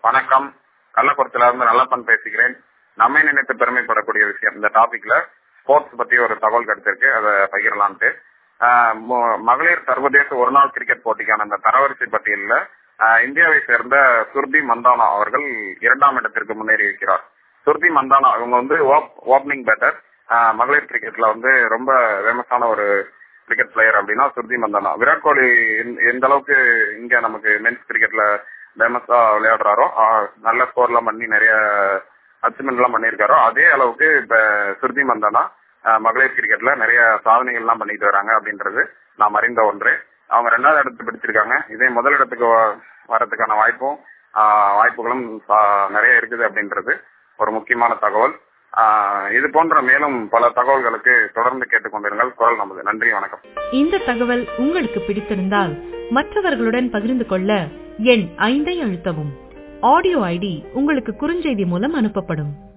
வணக்கம் கள்ளக்குறிச்சியில இருந்து நல்லப்பன் பேசுகிறேன் நம்மை நினைத்து பெருமைப்படக்கூடிய விஷயம் இந்த டாபிக்ல ஸ்போர்ட்ஸ் பத்தி ஒரு தகவல் கிடைச்சிருக்கு அதை பகிரலான்ட்டு ஆஹ் மு- மகளிர் சர்வதேச ஒருநாள் கிரிக்கெட் போட்டிக்கான அந்த தரவரிசை பட்டியலில் இந்தியாவை சேர்ந்த சுர்பி மந்தானா அவர்கள் இரண்டாம் இடத்திற்கு முன்னேறி இருக்கிறார் சுர்பி மந்தானா அவங்க வந்து ஓப்பனிங் பேட்டர் மகளிர் கிரிக்கெட்ல வந்து ரொம்ப ஃபேமஸான ஒரு கிரிக்கெட் பிளேயர் அப்படின்னா சுர்பி மந்தானா விராட் கோலி எந்த- எந்த அளவுக்கு இங்க நமக்கு மென்ஸ் கிரிக்கெட்ல ஃபேமஸா விளையாடுறாரோ ஆஹ் நல்ல ஸ்கோர்லாம் பண்ணி நிறைய அச்சீவ்மெண்ட் எல்லாம் பண்ணியிருக்காரோ அதே அளவுக்கு இப்ப சுருதி மந்தானா ஆஹ் மகளிர் கிரிக்கெட்ல நிறைய சாதனைகள் எல்லாம் பண்ணிட்டு வராங்க அப்படின்றது நாம் அறிந்த ஒன்று அவங்க ரெண்டாவது இடத்து பிடிச்சிருக்காங்க இதே முதல் இடத்துக்கு வ- வரதுக்கான வாய்ப்பும் ஆஹ் வாய்ப்புகளும் சா- நிறைய இருக்குது அப்படின்றது ஒரு முக்கியமான தகவல் ஆஹ் இது போன்ற மேலும் பல தகவல்களுக்கு தொடர்ந்து கேட்டுக்கொண்டிருங்கள் குரல் நமது நன்றி வணக்கம் இந்த தகவல் உங்களுக்கு பிடித்திருந்தால் மற்றவர்களுடன் பகிர்ந்து கொள்ள எண் ஐந்தை அழுத்தவும் ஆடியோ ஐடி உங்களுக்கு குறுஞ்செய்தி மூலம் அனுப்பப்படும்